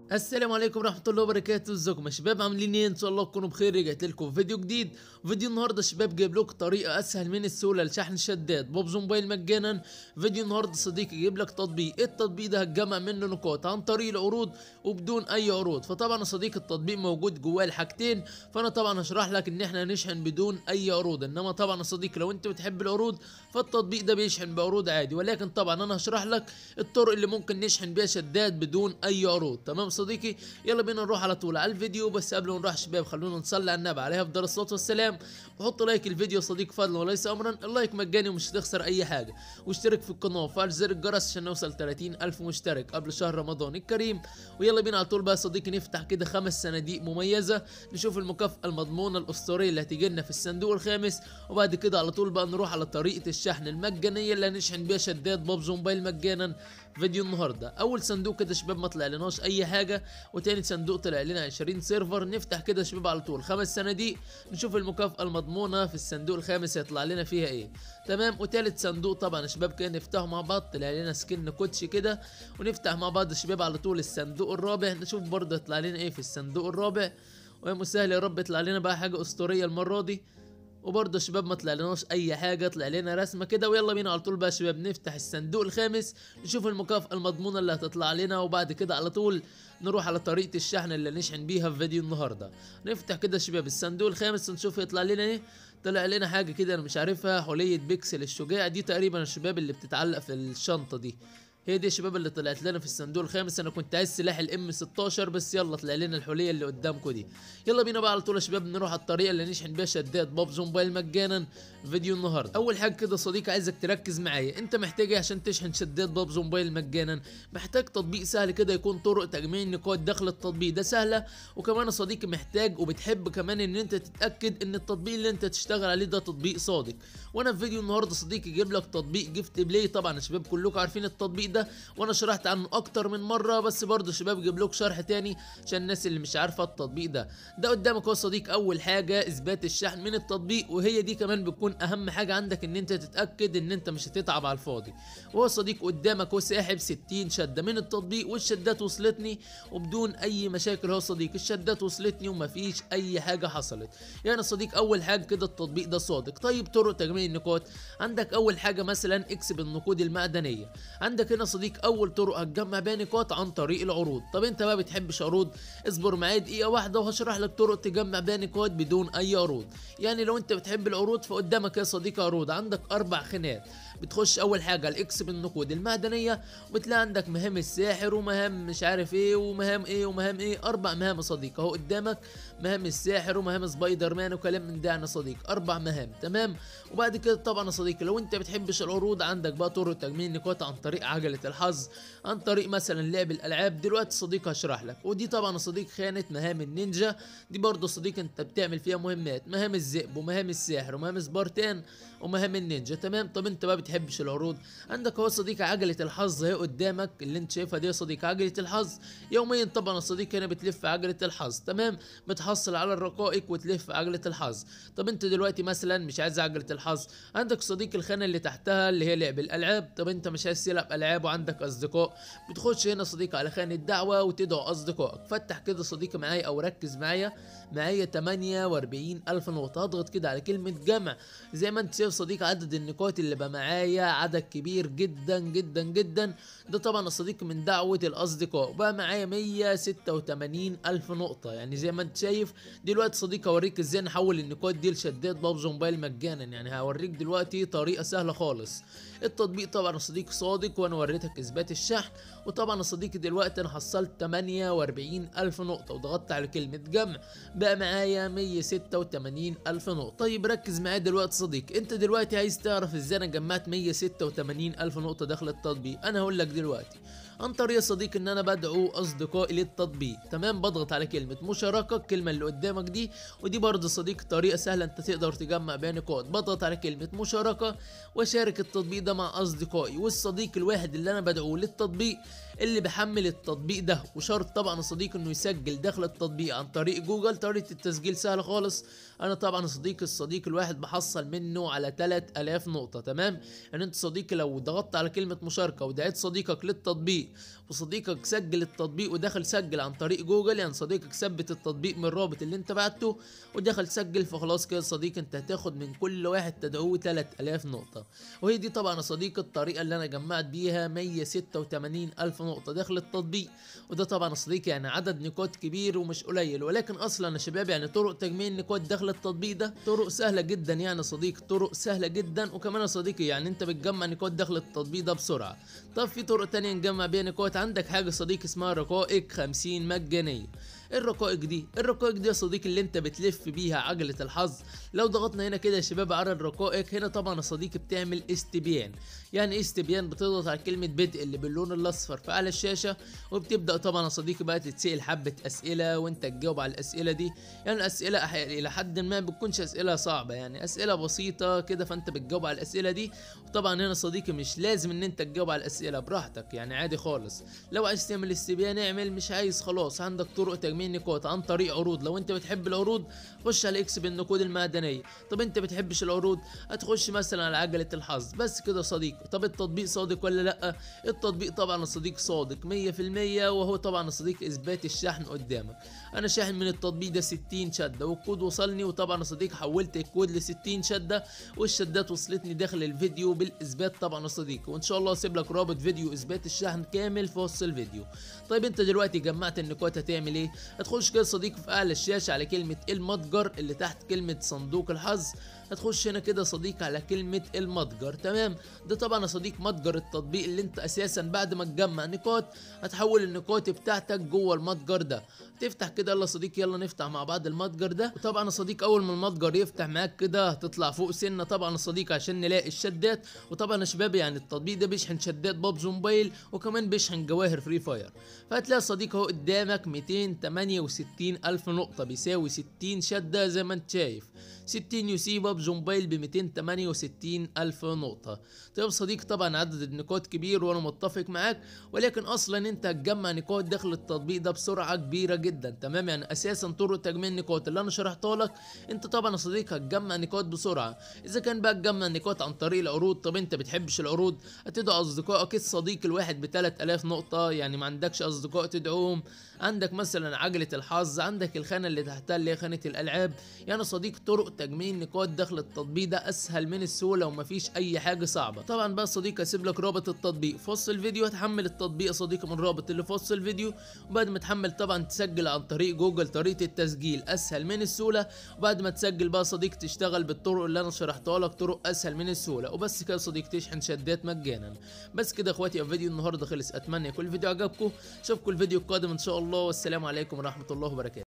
السلام عليكم ورحمة الله وبركاته ازيكم يا شباب عاملين ايه ان شاء الله تكونوا بخير رجعت لكم فيديو جديد فيديو النهارده شباب جايب لكم طريقة اسهل من السهولة لشحن شداد بوبز موبايل مجانا فيديو النهارده صديقي جايب لك تطبيق التطبيق ده هتجمع منه نقاط عن طريق العروض وبدون اي عروض فطبعا يا صديقي التطبيق موجود جواه الحاجتين فانا طبعا هشرح لك ان احنا نشحن بدون اي عروض انما طبعا يا صديقي لو انت بتحب العروض فالتطبيق ده بيشحن بعروض عادي ولكن طبعا انا هشرح لك الطرق اللي ممكن نشحن بيها شداد بدون اي عروض تمام صديقي يلا بينا نروح على طول على الفيديو بس قبل ما نروح شباب خلونا نصلي على النبي عليه افضل الصلاه والسلام وحط لايك الفيديو صديق فضلا وليس امرا اللايك مجاني ومش هتخسر اي حاجه واشترك في القناه وفعل زر الجرس عشان نوصل 30 الف مشترك قبل شهر رمضان الكريم ويلا بينا على طول بقى يا صديقي نفتح كده خمس صناديق مميزه نشوف المكافاه المضمونه الاسطوريه اللي هتيجي لنا في الصندوق الخامس وبعد كده على طول بقى نروح على طريقه الشحن المجانيه اللي هنشحن بيها شداد بابز موبايل مجانا فيديو النهارده اول صندوق كده شباب ما طلع لناش اي حاجه وتاني صندوق طلع لنا 20 سيرفر نفتح كده شباب على طول خمس صناديق نشوف المكافاه المضمونه في الصندوق الخامس هيطلع لنا فيها ايه تمام وتالت صندوق طبعا يا شباب كده نفتحه مع بعض طلع لنا سكن كوتش كده ونفتح مع بعض يا شباب على طول الصندوق الرابع نشوف برضه يطلع لنا ايه في الصندوق الرابع ويا مسهل يا رب يطلع لنا بقى حاجه اسطوريه المره دي وبرضه يا شباب ما طلع لناش اي حاجه طلع لنا رسمه كده ويلا بينا على طول بقى يا شباب نفتح الصندوق الخامس نشوف المكافاه المضمونه اللي هتطلع لنا وبعد كده على طول نروح على طريقه الشحن اللي نشحن بيها في فيديو النهارده نفتح كده يا شباب الصندوق الخامس ونشوف يطلع لنا ايه طلع لنا حاجه كده انا مش عارفها حليه بيكسل الشجاع دي تقريبا الشباب اللي بتتعلق في الشنطه دي هي دي الشباب اللي طلعت لنا في الصندوق الخامس انا كنت عايز سلاح الام 16 بس يلا طلع لنا الحليه اللي قدامكم دي يلا بينا بقى على طول يا شباب نروح على الطريقه اللي نشحن بيها شداد بابز موبايل مجانا فيديو النهارده اول حاجه كده صديقي عايزك تركز معايا انت محتاج ايه عشان تشحن شداد بابز موبايل مجانا محتاج تطبيق سهل كده يكون طرق تجميع النقاط داخل التطبيق ده سهله وكمان يا صديقي محتاج وبتحب كمان ان انت تتاكد ان التطبيق اللي انت تشتغل عليه ده تطبيق صادق وانا في فيديو النهارده صديقي جايب لك تطبيق جيفت بلاي طبعا يا شباب كلكم عارفين التطبيق ده وانا شرحت عنه اكتر من مره بس برضه شباب جيب لكم شرح تاني عشان الناس اللي مش عارفه التطبيق ده ده قدامك اهو صديق اول حاجه اثبات الشحن من التطبيق وهي دي كمان بتكون اهم حاجه عندك ان انت تتاكد ان انت مش هتتعب على الفاضي وهو صديق قدامك هو ساحب 60 شده من التطبيق والشدات وصلتني وبدون اي مشاكل هو صديق الشدات وصلتني ومفيش اي حاجه حصلت يعني صديق اول حاجه كده التطبيق ده صادق طيب طرق تجميع النقاط عندك اول حاجه مثلا اكسب النقود المعدنيه عندك هنا صديق اول طرق هتجمع بيها نقاط عن طريق العروض طب انت بقى بتحبش عروض اصبر معايا دقيقه واحده وهشرح لك طرق تجمع بيها نقاط بدون اي عروض يعني لو انت بتحب العروض فقدامك يا صديقي عروض عندك اربع خانات بتخش اول حاجه الاكس بالنقود المعدنيه وبتلاقي عندك مهام الساحر ومهام مش عارف ايه ومهام ايه ومهام ايه اربع مهام يا صديقي اهو قدامك مهام الساحر ومهام سبايدر مان وكلام من ده يا صديق اربع مهام تمام وبعد كده طبعا يا صديقي لو انت بتحبش العروض عندك بقى طرق تجميع النقاط عن طريق عجله الحظ عن طريق مثلا لعب الالعاب دلوقتي صديق هشرح لك ودي طبعا يا صديق خانه مهام النينجا دي برضه صديق انت بتعمل فيها مهمات مهام الذئب ومهام الساحر ومهام سبارتان ومهام النينجا تمام طب انت بقى بتحبش العروض عندك اهو صديقي عجله الحظ اهي قدامك اللي انت شايفها دي يا صديقي عجله الحظ يوميا طبعا يا صديقي هنا بتلف عجله الحظ تمام بتحصل على الرقائق وتلف عجله الحظ طب انت دلوقتي مثلا مش عايز عجله الحظ عندك صديقي الخانه اللي تحتها اللي هي لعب الالعاب طب انت مش عايز تلعب العاب وعندك اصدقاء بتخش هنا صديقي على خانه دعوه وتدعو اصدقائك فتح كده صديقي معايا او ركز معايا معايا 48 الف نقطه اضغط كده على كلمه جمع زي ما انت شايف صديقي عدد النقاط اللي بقى معايا عدد كبير جدا جدا جدا ده طبعا الصديق من دعوه الاصدقاء بقى معايا 186 الف نقطه يعني زي ما انت شايف دلوقتي صديقي اوريك ازاي نحول النقاط دي لشدات بابجي موبايل مجانا يعني هوريك دلوقتي طريقه سهله خالص التطبيق طبعا يا صديقي صادق وانا وريتك اثبات الشحن وطبعا يا صديقي دلوقتي انا حصلت 48 الف نقطه وضغطت على كلمه جمع بقى معايا 186 الف نقطه طيب ركز معايا دلوقتي صديق انت دلوقتي عايز تعرف ازاي انا جمعت 186 الف نقطه داخل التطبيق انا هقول لك دلوقتي عن طريق يا صديقي ان انا بدعو اصدقائي للتطبيق تمام بضغط على كلمه مشاركه الكلمه اللي قدامك دي ودي برضه صديق طريقه سهله انت تقدر تجمع بيها نقاط بضغط على كلمه مشاركه واشارك التطبيق ده مع اصدقائي والصديق الواحد اللي انا بدعوه للتطبيق اللي بيحمل التطبيق ده وشرط طبعا يا صديقي انه يسجل داخل التطبيق عن طريق جوجل طريقه التسجيل سهله خالص انا طبعا يا صديقي الصديق الواحد بحصل منه على 3000 نقطه تمام يعني انت صديقي لو ضغطت على كلمه مشاركه ودعيت صديقك للتطبيق وصديقك سجل التطبيق ودخل سجل عن طريق جوجل يعني صديقك ثبت التطبيق من الرابط اللي انت بعته ودخل سجل فخلاص كده صديقي انت هتاخد من كل واحد تدعوه 3000 نقطه وهي دي طبعا يا صديقي الطريقه اللي انا جمعت بيها 186 الف نقطه داخل التطبيق وده طبعا يا صديقي يعني عدد نقاط كبير ومش قليل ولكن اصلا يا شباب يعني طرق تجميع النقاط داخل التطبيق ده طرق سهله جدا يعني يا صديقي طرق سهله جدا وكمان يا صديقي يعني انت بتجمع نقاط داخل التطبيق ده بسرعه طب في طرق تانية نجمع بيها نقاط عندك حاجه صديقي اسمها رقائق 50 مجانيه الرقائق دي الرقائق دي يا صديقي اللي انت بتلف بيها عجلة الحظ لو ضغطنا هنا كده يا شباب على الرقائق هنا طبعا يا صديقي بتعمل استبيان يعني ايه استبيان بتضغط على كلمة بدء اللي باللون الاصفر في اعلى الشاشة وبتبدأ طبعا يا صديقي بقى تتسأل حبة اسئلة وانت تجاوب على الاسئلة دي يعني الاسئلة أح- الى حد ما بتكونش اسئلة صعبة يعني اسئلة بسيطة كده فانت بتجاوب على الاسئلة دي وطبعا هنا صديقي مش لازم ان انت تجاوب على الاسئلة براحتك يعني عادي خالص لو عايز تعمل استبيان اعمل مش عايز خلاص عندك طرق تجميع نقاط عن طريق عروض لو انت بتحب العروض خش على اكس بالنقود المعدنيه طب انت بتحبش العروض هتخش مثلا على عجله الحظ بس كده يا صديقي طب التطبيق صادق ولا لا التطبيق طبعا يا صديقي صادق 100% وهو طبعا يا صديقي اثبات الشحن قدامك انا شاحن من التطبيق ده 60 شده والكود وصلني وطبعا يا صديقي حولت الكود ل 60 شده والشدات وصلتني داخل الفيديو بالاثبات طبعا يا صديقي وان شاء الله اسيب لك رابط فيديو اثبات الشحن كامل في وصف الفيديو طيب انت دلوقتي جمعت النقاط هتعمل ايه هتخش كده صديقي في اعلى الشاشه على كلمه المتجر اللي تحت كلمه صندوق الحظ هتخش هنا كده صديقي على كلمة المتجر تمام ده طبعا يا صديق متجر التطبيق اللي انت اساسا بعد ما تجمع نقاط هتحول النقاط بتاعتك جوه المتجر ده تفتح كده يلا يا صديقي يلا نفتح مع بعض المتجر ده وطبعا يا صديق اول ما المتجر يفتح معاك كده هتطلع فوق سنه طبعا يا صديق عشان نلاقي الشدات وطبعا يا شباب يعني التطبيق ده بيشحن شدات بابجي موبايل وكمان بيشحن جواهر فري فاير فهتلاقي يا صديق اهو قدامك 268 الف نقطه بيساوي 60 شده زي ما انت شايف 60 يو سي بابجي موبايل ب 268 الف نقطه طيب صديق طبعا عدد النقاط كبير وانا متفق معاك ولكن اصلا انت هتجمع نقاط داخل التطبيق ده بسرعه كبيره جدا تمام يعني اساسا طرق تجميع النقاط اللي انا شرحتها لك انت طبعا يا صديقي هتجمع نقاط بسرعه اذا كان بقى تجمع نقاط عن طريق العروض طب انت بتحبش العروض هتدعو اصدقائك الصديق الواحد ب 3000 نقطه يعني ما عندكش اصدقاء تدعوهم عندك مثلا عجله الحظ عندك الخانه اللي تحتها اللي هي خانه الالعاب يعني صديق طرق تجميع النقاط داخل التطبيق ده اسهل من السهوله ومفيش اي حاجه صعبه طبعا بقى صديقي هسيب لك رابط التطبيق في وصف الفيديو هتحمل التطبيق يا صديقي من الرابط اللي في وصف الفيديو وبعد ما تحمل طبعا تسجل عن طريق جوجل طريقه التسجيل اسهل من السهوله وبعد ما تسجل بقى صديق تشتغل بالطرق اللي انا شرحتها لك طرق اسهل من السهوله وبس كده صديق تشحن شدات مجانا بس كده يا اخواتي الفيديو النهارده خلص اتمنى يكون الفيديو عجبكم اشوفكم الفيديو القادم ان شاء الله والسلام عليكم ورحمه الله وبركاته